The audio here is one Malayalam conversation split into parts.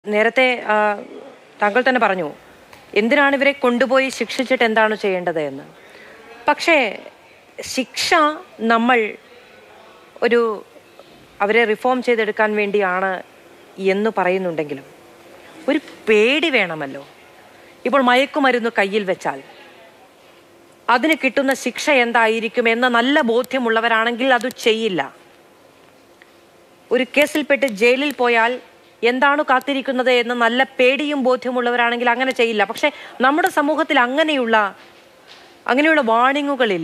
നേരത്തെ ആ, താങ്കൾ തന്നെ പറഞ്ഞു എന്തിനാണ് ഇവരെ കൊണ്ടുപോയി ശിക്ഷിച്ചിട്ട് എന്താണ് ചെയ്യേണ്ടത് എന്ന് പക്ഷേ ശിക്ഷ നമ്മൾ ഒരു അവരെ റിഫോം ചെയ്തെടുക്കാൻ വേണ്ടിയാണ് എന്ന് പറയുന്നുണ്ടെങ്കിലും ഒരു പേടി വേണമല്ലോ ഇപ്പോൾ മയക്കുമരുന്ന് കയ്യിൽ വെച്ചാൽ അതിന് കിട്ടുന്ന ശിക്ഷ എന്തായിരിക്കും എന്ന നല്ല ബോധ്യമുള്ളവരാണെങ്കിൽ അത് ചെയ്യില്ല ഒരു കേസിൽപ്പെട്ട് ജയിലിൽ പോയാൽ എന്താണ് കാത്തിരിക്കുന്നത് എന്ന് നല്ല പേടിയും ബോധ്യമുള്ളവരാണെങ്കിൽ അങ്ങനെ ചെയ്യില്ല പക്ഷെ നമ്മുടെ സമൂഹത്തിൽ അങ്ങനെയുള്ള അങ്ങനെയുള്ള വാണിങ്ങുകളില്ല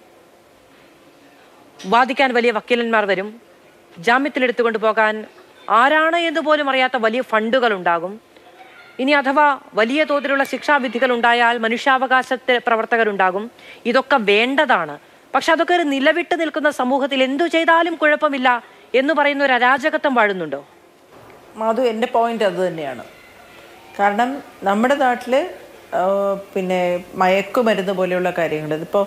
വാദിക്കാൻ വലിയ വക്കീലന്മാർ വരും ജാമ്യത്തിലെടുത്തുകൊണ്ട് പോകാൻ ആരാണ് എന്ന് പോലും അറിയാത്ത വലിയ ഫണ്ടുകൾ ഉണ്ടാകും ഇനി അഥവാ വലിയ തോതിലുള്ള ശിക്ഷാവിധികൾ ഉണ്ടായാൽ മനുഷ്യാവകാശ പ്രവർത്തകരുണ്ടാകും ഇതൊക്കെ വേണ്ടതാണ് പക്ഷെ അതൊക്കെ ഒരു നിലവിട്ട് നിൽക്കുന്ന സമൂഹത്തിൽ എന്തു ചെയ്താലും കുഴപ്പമില്ല എന്ന് പറയുന്ന ഒരു അരാജകത്വം വാഴുന്നുണ്ടോ മാധു എൻ്റെ പോയിന്റ് അത് തന്നെയാണ് കാരണം നമ്മുടെ നാട്ടിൽ പിന്നെ മയക്കുമരുന്ന് പോലെയുള്ള കാര്യങ്ങൾ ഇതിപ്പോൾ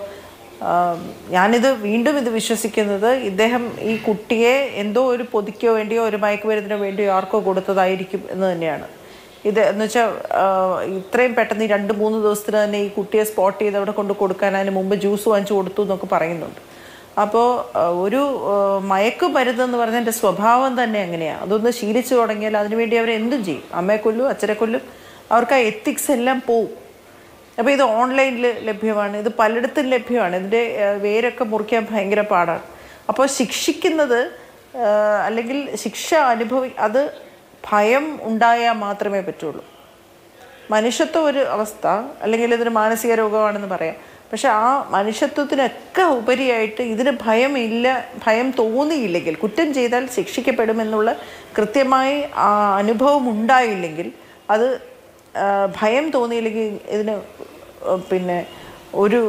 ഞാനിത് വീണ്ടും ഇത് വിശ്വസിക്കുന്നത് ഇദ്ദേഹം ഈ കുട്ടിയെ എന്തോ ഒരു പൊതിക്കോ വേണ്ടിയോ ഒരു മയക്കുമരുന്നിനോ വേണ്ടിയോ ആർക്കോ കൊടുത്തതായിരിക്കും എന്ന് തന്നെയാണ് ഇത് എന്ന് വെച്ചാൽ ഇത്രയും പെട്ടെന്ന് ഈ രണ്ട് മൂന്ന് ദിവസത്തിന് തന്നെ ഈ കുട്ടിയെ സ്പോട്ട് ചെയ്ത് അവിടെ കൊണ്ട് കൊടുക്കാൻ അതിന് മുമ്പ് ജ്യൂസ് വാങ്ങിച്ചു കൊടുത്തു എന്നൊക്കെ പറയുന്നുണ്ട് അപ്പോൾ ഒരു മയക്കുമരുന്ന് എന്ന് പറഞ്ഞതിൻ്റെ സ്വഭാവം തന്നെ എങ്ങനെയാണ് അതൊന്ന് ശീലിച്ചു തുടങ്ങിയാൽ അതിനുവേണ്ടി അവർ എന്തും ചെയ്യും അമ്മയെ കൊല്ലും അച്ഛനെ കൊല്ലും അവർക്ക് ആ എത്തിക്സ് എല്ലാം പോവും അപ്പോൾ ഇത് ഓൺലൈനിൽ ലഭ്യമാണ് ഇത് പലയിടത്തും ലഭ്യമാണ് ഇതിൻ്റെ ഏഹ്, വേരൊക്കെ മുറിക്കാൻ ഭയങ്കര പാടാണ് അപ്പോൾ ശിക്ഷിക്കുന്നത് ഏഹ്, അല്ലെങ്കിൽ ശിക്ഷ അനുഭവി അത് ഭയം ഉണ്ടായാൽ മാത്രമേ പറ്റുള്ളൂ മനുഷ്യത്വം ഒരു അവസ്ഥ അല്ലെങ്കിൽ ഇതൊരു മാനസിക രോഗമാണെന്ന് പറയാം പക്ഷെ ആ മനുഷ്യത്വത്തിനൊക്കെ ഉപരിയായിട്ട് ഇതിന് ഭയമില്ല ഭയം തോന്നിയില്ലെങ്കിൽ കുറ്റം ചെയ്താൽ ശിക്ഷിക്കപ്പെടുമെന്നുള്ള കൃത്യമായി ആ അനുഭവം ഉണ്ടായില്ലെങ്കിൽ അത് ആ, ഭയം തോന്നിയില്ലെങ്കിൽ ഇതിന് പിന്നെ ഒരു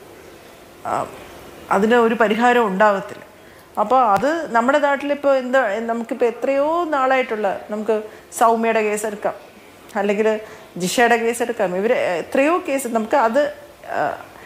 ആ, അതിന് ഒരു പരിഹാരം ഉണ്ടാകത്തില്ല അപ്പോൾ അത് നമ്മുടെ നാട്ടിലിപ്പോൾ എന്താ നമുക്കിപ്പോൾ എത്രയോ നാളായിട്ടുള്ള നമുക്ക് സൗമ്യയുടെ കേസ് എടുക്കാം അല്ലെങ്കിൽ ജിഷയുടെ കേസ് എടുക്കാം ഇവർ എത്രയോ കേസ് നമുക്ക് അത് ആ,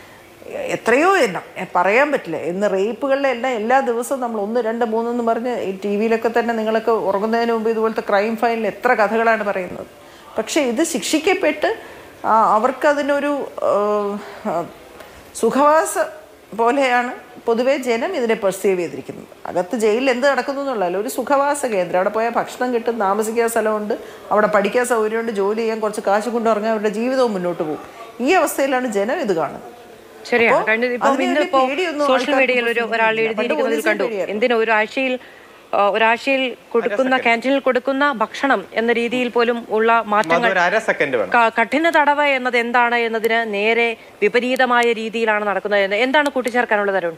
എത്രയോ എണ്ണം എ, പറയാൻ പറ്റില്ല ഇന്ന് റേപ്പുകളിലെ എല്ലാം എല്ലാ ദിവസവും നമ്മൾ ഒന്ന് രണ്ട് മൂന്നെന്ന് പറഞ്ഞ് ഈ ടി വിയിലൊക്കെ തന്നെ നിങ്ങളൊക്കെ ഉറങ്ങുന്നതിന് മുമ്പ് ഇതുപോലത്തെ ക്രൈം ഫയലിൽ എത്ര കഥകളാണ് പറയുന്നത് പക്ഷേ ഇത് ശിക്ഷിക്കപ്പെട്ട് ആ, അവർക്കതിനൊരു ആ, ആ, സുഖവാസ പോലെയാണ് പൊതുവേ ജനം ഇതിനെ പെർസീവ് ചെയ്തിരിക്കുന്നത് അകത്ത് ജയിലിൽ എന്ത് നടക്കുന്നു എന്നുള്ളതല്ല ഒരു സുഖവാസ കേന്ദ്രം അവിടെ പോയാൽ ഭക്ഷണം കിട്ടും താമസിക്കാൻ സ്ഥലമുണ്ട് അവിടെ പഠിക്കാൻ സൗകര്യമുണ്ട് ജോലി ചെയ്യാൻ കുറച്ച് കാശ് കൊണ്ടുറങ്ങാൻ അവരുടെ ജീവിതവും മുന്നോട്ട് പോകും ഈ അവസ്ഥയിൽ ജനം ഇത് കാണുന്നത് ശരിയാണ് അപ്പോ കഴിഞ്ഞ ഇപ്പൊ അതിന് ഇന്ന് വലിയ ഇപ്പോ പേടിയൊന്നും സോഷ്യൽ ആൾക്കാർക്ക് മീഡിയയിൽ ഒരു ഇപ്പോ ഒരാൾ ഇല്ല. പണ്ട് എഴുതിയിരിക്കുന്നതിൽ പോലീസിന് കണ്ടു പേടിയായിരുന്നു. എന്തിനു ഒരാഴ്ചയിൽ ആ, ഒരാഴ്ചയിൽ കൊടുക്കുന്ന ക്യാൻറ്റീനിൽ കൊടുക്കുന്ന ഭക്ഷണം എന്ന രീതിയിൽ പോലും ഉള്ള മാറ്റങ്ങൾ ഒരു അര സെക്കൻഡ് വേണം ക- കഠിന തടവ് എന്നത് എന്താണ് എന്നതിന് നേരെ വിപരീതമായ രീതിയിലാണ് നടക്കുന്നത് എന്ന് എന്താണ് കൂട്ടിച്ചേർക്കാനുള്ളത് അരുൺ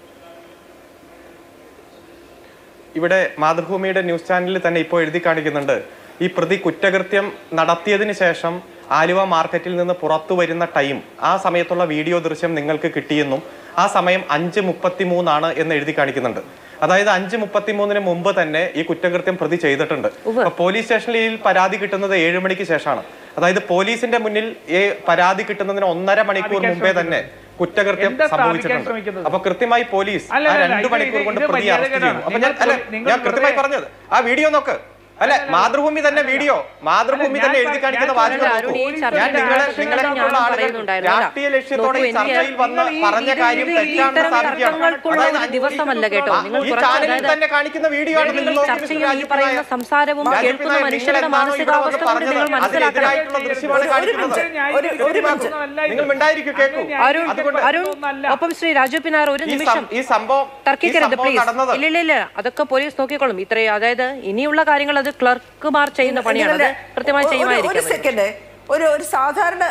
ഇവിടെ മാതൃഭൂമിയുടെ ന്യൂസ് ചാനലിൽ തന്നെ ഇപ്പോൾ എഴുതി കാണിക്കുന്നുണ്ട് ഈ പ്രതി കുറ്റകൃത്യം നടത്തിയതിന് ശേഷം ആലുവ മാർക്കറ്റിൽ നിന്ന് പുറത്തു വരുന്ന ടൈം ആ സമയത്തുള്ള വീഡിയോ ദൃശ്യം നിങ്ങൾക്ക് കിട്ടിയെന്നും ആ സമയം അഞ്ച് മുപ്പത്തി മൂന്നാണ് എന്ന് എഴുതി കാണിക്കുന്നുണ്ട് അതായത് അഞ്ച് മുപ്പത്തി മൂന്നിന് മുമ്പ് തന്നെ ഈ കുറ്റകൃത്യം പ്രതി ചെയ്തിട്ടുണ്ട് അപ്പൊ പോലീസ് സ്റ്റേഷനിൽ പരാതി കിട്ടുന്നത് ഏഴ് മണിക്ക് ശേഷമാണ് അതായത് പോലീസിന്റെ മുന്നിൽ ഈ പരാതി കിട്ടുന്നതിന് ഒന്നര മണിക്കൂർ മുമ്പേ തന്നെ കുറ്റകൃത്യം എന്താ സ്ഥാപിക്കാൻ സംഭവിച്ചിട്ടുണ്ട് ശ്രമിക്കുന്നത്? അപ്പൊ കൃത്യമായി പോലീസ് അല്ല, ആ അല്ല, രണ്ടു ഇത് മണിക്കൂർ ഇത് കൊണ്ട് ഇത് പ്രതി അറസ്റ്റ് മര്യാദകേടാണ്. ചെയ്യുന്നു അപ്പൊ ഞാൻ നിങ്ങൾ അല്ല നിങ്ങൾ ഞാൻ കൃത്യമായി വെറുതെ- പറഞ്ഞത് ആ വീഡിയോ നോക്ക് അല്ലെ മാതൃഭൂമി തന്നെ വീഡിയോ മാതൃഭൂമി ഞാൻ തന്നെ എഴുതി പറ- കാണിക്കുന്ന ഞാൻ വാചകം പറഞ്ഞത് നോക്കൂ അരുൺ ഈ ഞാൻ ചർച്ചയിൽ നിങ്ങളെ ആവശ്യമില്ലാതെ നിങ്ങളെ ഞാനും പോലുള്ള ആളുകൾ പറയുന്നുണ്ടായിരുന്നു. അല്ല, രാഷ്ട്രീയ ലക്ഷ്യത്തോടെ ഈ നോക്കൂ, എനിക്ക് ചർച്ചയിൽ വന്ന് നിങ്ങൾ ഈ- പറഞ്ഞ ഇത് കാര്യം ഇത് തെറ്റാണെന്ന് ഇത്തരം സ്ഥാപിക്കുകയാണ് തർക്കങ്ങൾക്കുള്ള അതായത് ഒരു ദിവസമല്ല കേട്ടോ നിങ്ങൾ ഈ കുറച്ച് ചാനലിൽ അതായത് തന്നെ കാണിക്കുന്ന വീഡിയോ ആണ് ഈ നിങ്ങൾ നോക്കി ചർച്ചയും ഈ രാജീവ് പറയുന്ന നായർ. സംസാരവും രാജീവ് കേൾക്കുന്ന നായർ, മനുഷ്യരുടെ നിങ്ങൾ എന്താണോ ഇവിടെ വന്ന് മാനസികാവസ്ഥ കൂടി നിങ്ങൾ പറഞ്ഞത് മനസ്സിലാക്കണം അതിനെതിരായിട്ടുള്ള ദൃശ്യമാണ് ഒരു- ഒരു കാണിക്കുന്നത് മിനിറ്റ്. ഒരു- ഒരു മിനിറ്റ്. നിങ്ങൾ മിണ്ടായിരിക്കും കേൾക്കൂ അരുൺ അതുകൊണ്ട് അരുൺ ഒപ്പം ശ്രീ രാജു പിന്നാർ ഒരു ഈ നിമിഷം സം- ഈ സംഭവം ഈ തർക്കിക്കരുത് സംഭവം പ്ലീസ് നടന്നത് ഇല്ല ഇല്ല ഇല്ല അതൊക്കെ പോലീസ് നോക്കിക്കോളും ഇത്രയും അതായത് ഇനിയുള്ള കാര്യങ്ങൾ അത് ക്ലർക്കുമാർ ചെയ്യുന്ന പണിയാണ് അത് കൃത്യമായി ഒരു- ഒരു ചെയ്യുമായിരിക്കും സെക്കൻഡ് ഒരു ഒരു സാധാരണ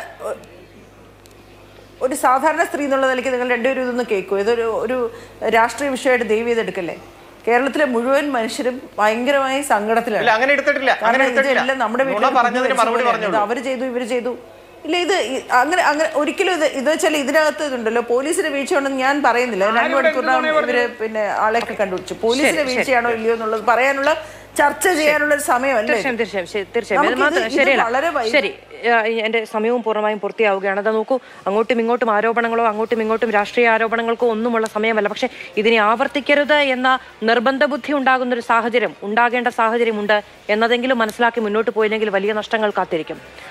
ഒരു സാധാരണ സ്ത്രീ എന്നുള്ള നിലയ്ക്ക് നിങ്ങൾ രണ്ടുപേരും ഇതൊന്ന് കേൾക്കൂ ഇതൊരു ഒരു രാഷ്ട്രീയ വിഷയമായിട്ട് ദൈവം ചെയ്തെടുക്കല്ലേ കേരളത്തിലെ മുഴുവൻ മനുഷ്യരും ഭയങ്കരമായി സങ്കടത്തിലാണ് ഇല്ല അങ്ങനെ എടുത്തിട്ടില്ല അങ്ങനെ കാരണം എടുത്തിട്ടില്ല ഇതെല്ലാം നമ്മുടെ നുണ വീട്ടിൽ പറഞ്ഞതിന് മറുപടി പറഞ്ഞോളൂ അവര് ചെയ്തു ഇവര് ചെയ്തു ഇല്ല ഇത് ഇ- അങ്ങനെ അങ്ങനെ ഒരിക്കലും ഇത് ഇത് വെച്ചാൽ ഇതിനകത്ത് ഇതുണ്ടല്ലോ പോലീസിന്റെ വീഴ്ചയുണ്ടെന്ന് ഞാൻ പറയുന്നില്ല രണ്ടു ആരോട് മണിക്കൂറിനകം എന്ത് നുണയാ ഇവര് പിന്നെ ആളെയൊക്കെ കണ്ടുപിടിച്ചു പോലീസിന്റെ വീഴ്ചയാണോ ഇല്ലയോ എന്നുള്ളത് പറയാനുള്ള ചർച്ച ചെയ്യാനുള്ള ഒരു സമയമല്ലേ ഇത്? തീർച്ചയായും തീർച്ചയായും ശരി, തീർച്ചയായും ഇത് നമുക്കിത് മാത്രം ഇത് ശരിയല്ല വളരെ വൈകി- ശരി ആ, എന്റെ സമയവും പൂർണ്ണമായും പൂർത്തിയാവുകയാണ് അത് നോക്കൂ അങ്ങോട്ടും ഇങ്ങോട്ടും ആരോപണങ്ങളോ അങ്ങോട്ടും ഇങ്ങോട്ടും രാഷ്ട്രീയ ആരോപണങ്ങൾക്കോ ഒന്നുമുള്ള സമയമല്ല പക്ഷെ ഇതിനെ ആവർത്തിക്കരുത് എന്ന നിർബന്ധ ബുദ്ധി ഉണ്ടാകുന്ന ഒരു സാഹചര്യം ഉണ്ടാകേണ്ട സാഹചര്യമുണ്ട് എന്നതെങ്കിലും മനസ്സിലാക്കി മുന്നോട്ട് പോയില്ലെങ്കിൽ വലിയ നഷ്ടങ്ങൾ കാത്തിരിക്കും